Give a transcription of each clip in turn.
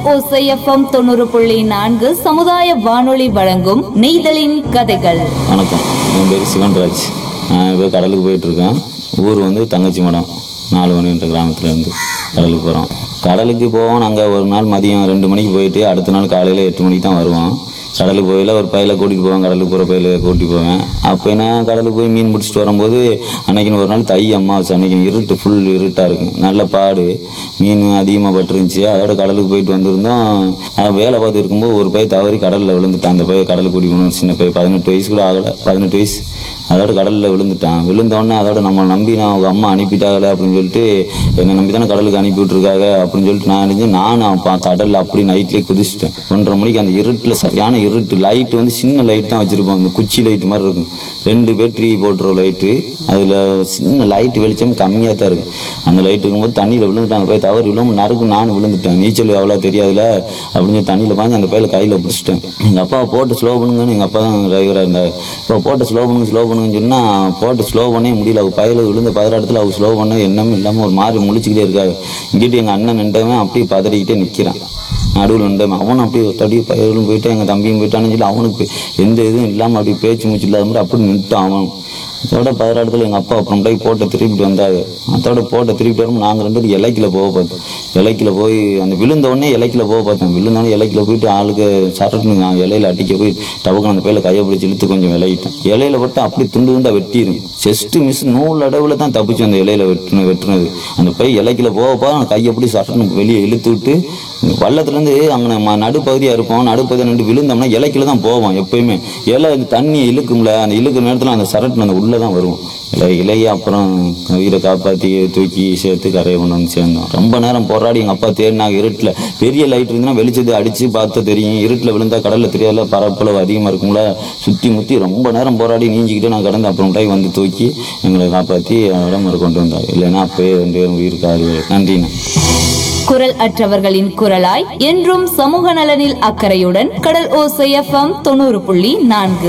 ஓசைஎஃப்எம் தொண்ணூறு புள்ளி நான்கு சமுதாய வானொலி வழங்கும் நெய்தலின் கதைகள் வணக்கம் என் பேர் சிவன்ராஜ் நான் இப்போ கடலுக்கு போயிட்டுருக்கேன் ஊர் வந்து தங்கச்சி மடம் நாலு மணின்ற கிராமத்துல இருந்து கடலுக்கு போகிறோம் கடலுக்கு போவோம் நாங்கள் ஒரு நாள் மதியம் ரெண்டு மணிக்கு போயிட்டு அடுத்த நாள் காலையில் எட்டு மணிக்கு தான் வருவோம் கடலுக்கு போயில ஒரு பையில கூட்டிகிட்டு போவேன் கடலுக்கு போகிற பையில கூட்டிட்டு போவேன் அப்போ என்ன கடலுக்கு போய் மீன் பிடிச்சிட்டு வரும்போது அன்னைக்குன்னு ஒரு நாள் தை அம்மாவாசை அன்னைக்கு இருட்டு ஃபுல் இருட்டாக இருக்கும் நல்ல பாடு மீன் அதிகமாக பட்டுருந்துச்சு அதோட கடலுக்கு போயிட்டு வந்திருந்தோம் அவன் வேலை பார்த்து இருக்கும்போது ஒரு பை தவறி கடலில் விழுந்துட்டான் அந்த பை கடலுக்கு கூட்டிட்டு போகணும் சின்ன பை பதினெட்டு வயசு கூட ஆகலை பதினெட்டு வயசு அதோட கடலில் விழுந்துட்டான் விழுந்த உடனே அதோட நம்ம நம்பி நான் அவங்க அம்மா அனுப்பிட்டாங்களே அப்படின்னு சொல்லிட்டு என்னை நம்பி தானே கடலுக்கு அனுப்பி விட்டுருக்காங்க அப்படின்னு சொல்லிட்டு நான் நினைச்சு நானும் பா கடலில் அப்படி நைட்லேயே குதிச்சிட்டேன் ஒன்றரை மணிக்கு அந்த இருட்டில் சரியான இருட்டு லைட் வந்து சின்ன லைட் தான் வச்சிருப்போம் அந்த குச்சி லைட் மாதிரி இருக்கும் ரெண்டு பேட்டரி போட்டுரும் லைட்டு அதில் சின்ன லைட் வெளிச்சம் கம்மியாக தான் இருக்கும் அந்த லைட் இருக்கும்போது தண்ணியில் விழுந்துட்டாங்க போய் தவறு விழும் நறுக்கு நானும் விழுந்துட்டேன் நீச்சல் அவ்வளோ தெரியாதுல அப்படின்னு சொல்லி தண்ணியில் பாஞ்சு அந்த பையில கையில் பிடிச்சிட்டேன் எங்கள் அப்பா போட்டு ஸ்லோ பண்ணுங்கன்னு எங்கள் அப்பா தான் டிரைவராக இருந்தார் இப்போ போட்டு ஸ்லோ பண்ணுங்க ஸ்லோ பண்ணுங்கன்னு சொன்னால் போட்டு ஸ்லோ பண்ணவே முடியல அவங்க பையில விழுந்த பதறாட்டத்தில் அவங்க ஸ்லோ பண்ண எண்ணமும் இல்லாமல் ஒரு மாதிரி முழிச்சுக்கிட்டே இருக்காங்க இங்கிட்டு எங்கள் அண்ணன் நின்றவன் அப்படியே பதறிக்கிட்டே நிற்கிறான் நடுவில் நின்றவன் அவனும் அப்படியே தடி பயிரும் போயிட்டு எங்கள் தம்பியும் போயிட்டான்னு சொல்லி அவனுக்கு எந்த இதுவும் இல்லாமல் அப்படியே பேச்சு மூச்சு இல்லாத மாதிரி அப்படி நின்றுட்டான் அவன் அதோட பதினாறு எங்கள் அப்பா அப்புறம் போய் போட்டை திருப்பிட்டு வந்தாரு அதோட போட்டை திருப்பிட்டு வரும்போது நாங்கள் ரெண்டு பேரும் இலைக்கில் போக பார்த்தோம் இலைக்கில் போய் அந்த விழுந்த உடனே இலைக்கில் போக பார்த்தோம் விழுந்த உடனே இலைக்கில் போயிட்டு ஆளுக்கு சரட்டுன்னு நான் இலையில அடிக்க போய் டபுக்கு அந்த பையில கையை பிடிச்சி இழுத்து கொஞ்சம் விளையிட்டேன் இலையில போட்டு அப்படியே துண்டு துண்டா வெட்டிடும் செஸ்ட் மிஸ் நூல் அடவுல தான் தப்பிச்சு அந்த இலையில வெட்டுன வெட்டுனது அந்த பை இலைக்கில் போக போக அந்த கையை பிடி சரட்டுன்னு வெளியே இழுத்து விட்டு வள்ளத்துலேருந்து அங்கே ம- நடுப்பகுதியாக இருப்போம் நடுப்பகுதியாக நின்று விழுந்தோம்னா இலைக்கில தான் போவோம் எப்பயுமே இலை இந்த தண்ணியை இழுக்கும்ல அந்த இழுக்கிற நேரத்தில் அந்த சரட்டு அந்த உள்ளே தான் வருவோம் இலை இலையை அப்புறம் உயிரை காப்பாற்றி தூக்கி சேர்த்து கரையை கொண்டு வந்து சேர்ந்தோம் ரொம்ப நேரம் போராடி எங்கள் அப்பா தேடினாங்க இருட்டில் பெரிய லைட் இருந்துன்னா வெளிச்சத்தை அடித்து பார்த்தா தெரியும் இருட்டில் விழுந்தா கடலில் தெரியாதுல பரப்பளவு அதிகமாக இருக்கும்ல சுற்றி முற்றி ரொம்ப நேரம் போராடி நீஞ்சிக்கிட்டு நான் கடந்து அப்புறம் டைம் வந்து தூக்கி எங்களை காப்பாற்றி இடம் கொண்டு வந்தாங்க இல்லைன்னா அப்பயே ரெண்டு பேரும் உயிருக்காரு நன்றிண்ணா குரல் அற்றவர்களின் குரலாய் என்றும் சமூக நலனில் அக்கறையுடன் கடல் ஓசைஎஃப்எம் தொண்ணூறு புள்ளி நான்கு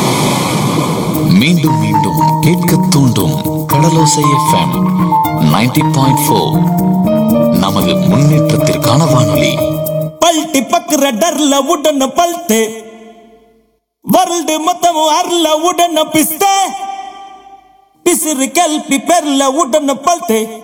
மீண்டும் மீண்டும் கேட்க தூண்டும் கடலோசை எஃப்எம் 90.4 பாயிண்ட் ஃபோர் நமது முன்னேற்றத்திற்கான வானொலி பல்ட்டி பக்குற டர்ல உடன பல்ட்டு வருல்டு மொத்தம் அர்ல உடன பிஸ்த பிசிறு கல்பி பெர்ல உடன பல்ட்டு